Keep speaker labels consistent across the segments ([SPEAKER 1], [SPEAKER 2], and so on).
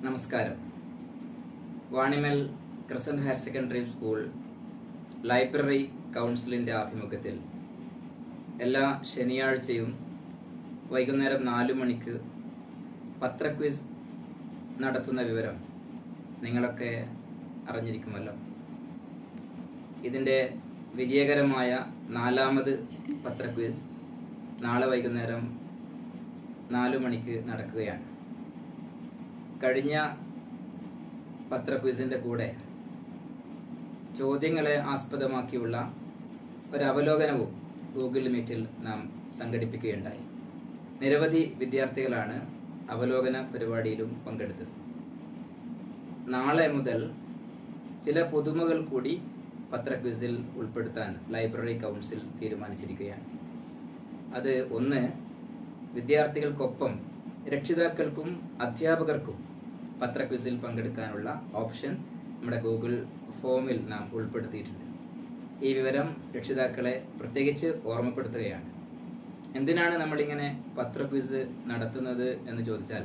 [SPEAKER 1] നമസ്കാരം Vanimal crescent higher secondary school library കൗൺസിലിന്റെ ആഭിമുഖ്യത്തിൽ എല്ലാ ശനിയാഴ്ചയും വൈകുന്നേരം നാലു മണിക്ക് പത്രക്വിസ് നടത്തുന്ന വിവരം നിങ്ങളൊക്കെ അറിഞ്ഞിരിക്കുമല്ലോ ഇതിന്റെ വിജയകരമായ നാലാമത് പത്രക്വിസ് നാളെ വൈകുന്നേരം നാലു മണിക്ക് നടക്കുകയാണ് കഴിഞ്ഞ പത്രക്വിസിന്റെ കൂടെ ചോദ്യങ്ങളെ ആസ്പദമാക്കിയുള്ള ഒരു അവലോകനവും ഗൂഗിൾ മീറ്റിൽ നാം സംഘടിപ്പിക്കുകയുണ്ടായി നിരവധി വിദ്യാർത്ഥികളാണ് അവലോകന പരിപാടിയിലും പങ്കെടുത്തത് നാളെ മുതൽ ചില പുതുമകൾ കൂടി പത്രക്വിസിൽ ഉൾപ്പെടുത്താൻ ലൈബ്രറി കൗൺസിൽ തീരുമാനിച്ചിരിക്കുകയാണ് അത് ഒന്ന് വിദ്യാർത്ഥികൾക്കൊപ്പം രക്ഷിതാക്കൾക്കും അധ്യാപകർക്കും പത്രക്വിസിൽ പങ്കെടുക്കാനുള്ള ഓപ്ഷൻ നമ്മുടെ ഗൂഗിൾ ഫോമിൽ നാം ഉൾപ്പെടുത്തിയിട്ടുണ്ട് ഈ വിവരം രക്ഷിതാക്കളെ പ്രത്യേകിച്ച് ഓർമ്മപ്പെടുത്തുകയാണ് എന്തിനാണ് നമ്മളിങ്ങനെ പത്രക്വിസ് നടത്തുന്നത് എന്ന് ചോദിച്ചാൽ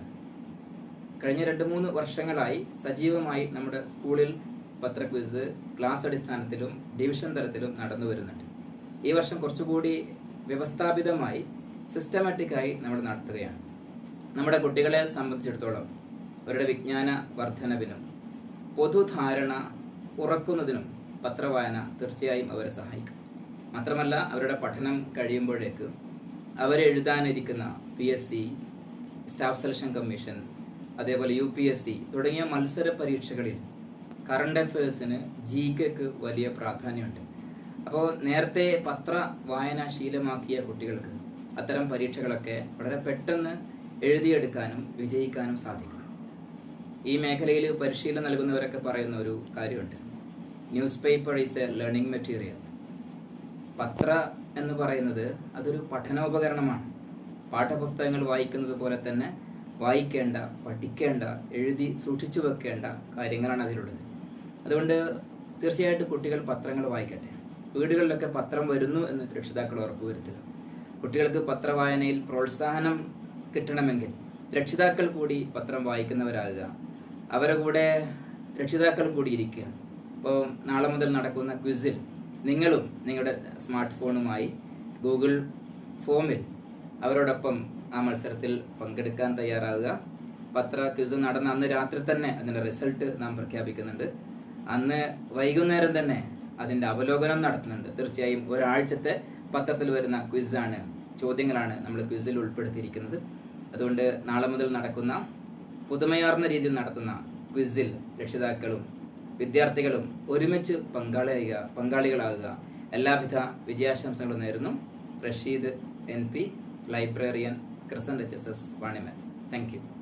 [SPEAKER 1] കഴിഞ്ഞ രണ്ട് മൂന്ന് വർഷങ്ങളായി സജീവമായി നമ്മുടെ സ്കൂളിൽ പത്രക്വിസ് ക്ലാസ് അടിസ്ഥാനത്തിലും ഡിവിഷൻ തലത്തിലും നടന്നു വരുന്നുണ്ട് ഈ വർഷം കുറച്ചുകൂടി വ്യവസ്ഥാപിതമായി സിസ്റ്റമാറ്റിക്കായി നമ്മൾ നടത്തുകയാണ് നമ്മുടെ കുട്ടികളെ സംബന്ധിച്ചിടത്തോളം അവരുടെ വിജ്ഞാന വർധനവിനും പൊതുധാരണ ഉറക്കുന്നതിനും പത്രവായന തീർച്ചയായും അവരെ സഹായിക്കും മാത്രമല്ല അവരുടെ പഠനം കഴിയുമ്പോഴേക്ക് അവരെഴുതാനിരിക്കുന്ന P S C staff selection commission അതേപോലെ യു പി എസ് സി തുടങ്ങിയ മത്സര പരീക്ഷകളിൽ കറണ്ട് അഫയേഴ്സിന് ജി കെക്ക് വലിയ പ്രാധാന്യമുണ്ട് അപ്പോൾ നേരത്തെ പത്ര വായന ശീലമാക്കിയ കുട്ടികൾക്ക് അത്തരം പരീക്ഷകളൊക്കെ വളരെ പെട്ടെന്ന് എഴുതിയെടുക്കാനും വിജയിക്കാനും സാധിക്കും ഈ മേഖലയിൽ പരിശീലനം നൽകുന്നവരൊക്കെ പറയുന്ന ഒരു കാര്യമുണ്ട് newspaper is a learning material പത്ര എന്ന് പറയുന്നത് അതൊരു പഠനോപകരണമാണ് പാഠപുസ്തകങ്ങൾ വായിക്കുന്നത് പോലെ തന്നെ വായിക്കേണ്ട പഠിക്കേണ്ട എഴുതി സൂക്ഷിച്ചു വെക്കേണ്ട കാര്യങ്ങളാണ് അതിലുള്ളത് അതുകൊണ്ട് തീർച്ചയായിട്ടും കുട്ടികൾ പത്രങ്ങൾ വായിക്കട്ടെ വീടുകളിലൊക്കെ പത്രം വരുന്നു എന്ന് രക്ഷിതാക്കൾ ഉറപ്പുവരുത്തുക കുട്ടികൾക്ക് പത്രവായനയിൽ പ്രോത്സാഹനം കിട്ടണമെങ്കിൽ രക്ഷിതാക്കൾ കൂടി പത്രം വായിക്കുന്നവരാകുക അവരെ കൂടെ രക്ഷിതാക്കൾ കൂടി ഇരിക്കുക അപ്പോൾ നാളെ മുതൽ നടക്കുന്ന ക്വിസിൽ നിങ്ങളും നിങ്ങളുടെ സ്മാർട്ട് ഫോണുമായി ഗൂഗിൾ ഫോമിൽ അവരോടൊപ്പം ആ മത്സരത്തിൽ പങ്കെടുക്കാൻ തയ്യാറാവുക പത്ര ക്വിസ് നടന്ന അന്ന് രാത്രി തന്നെ അതിന്റെ റിസൾട്ട് നാം പ്രഖ്യാപിക്കുന്നുണ്ട് അന്ന് വൈകുന്നേരം തന്നെ അതിന്റെ അവലോകനം നടത്തുന്നുണ്ട് തീർച്ചയായും ഒരാഴ്ചത്തെ പത്രത്തിൽ വരുന്ന ക്വിസാണ് ചോദ്യങ്ങളാണ് നമ്മൾ ക്വിസിൽ ഉൾപ്പെടുത്തിയിരിക്കുന്നത് അതുകൊണ്ട് നാളെ മുതൽ നടക്കുന്ന പുതുമയാർന്ന രീതിയിൽ നടത്തുന്ന ക്വിസിൽ രക്ഷിതാക്കളും വിദ്യാർത്ഥികളും ഒരുമിച്ച് പങ്കാളിയാകുക പങ്കാളികളാകുക എല്ലാവിധ വിജയാശംസകളും നേരുന്നു Rashid N P librarian crescent H S S Vanimal thank U